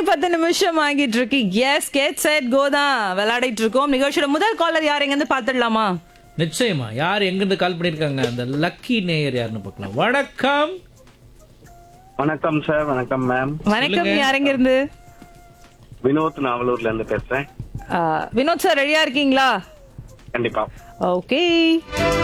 பத்து நிமிஷம் ஆகிட்டு இருக்கு எஸ் கேட் செட் கோ தான் விளையாடிட்டு இருக்கோம் நிகழ்ச்சியோட முதல் காலர் யார் எங்க இருந்து பாத்துடலாமா நிச்சயமா யார் எங்கிருந்து கால் பண்ணிருக்காங்க அந்த லக்கி நேயர் யாருன்னு பார்க்கலாம் வணக்கம் வணக்கம் சார் வணக்கம் மேம் வணக்கம் யார் எங்க இருந்து வினோத் நாவலூர்ல இருந்து பேசுறேன் ஆ, வினோத் சார் ரெடியா இருக்கீங்களா கண்டிப்பா ஓகே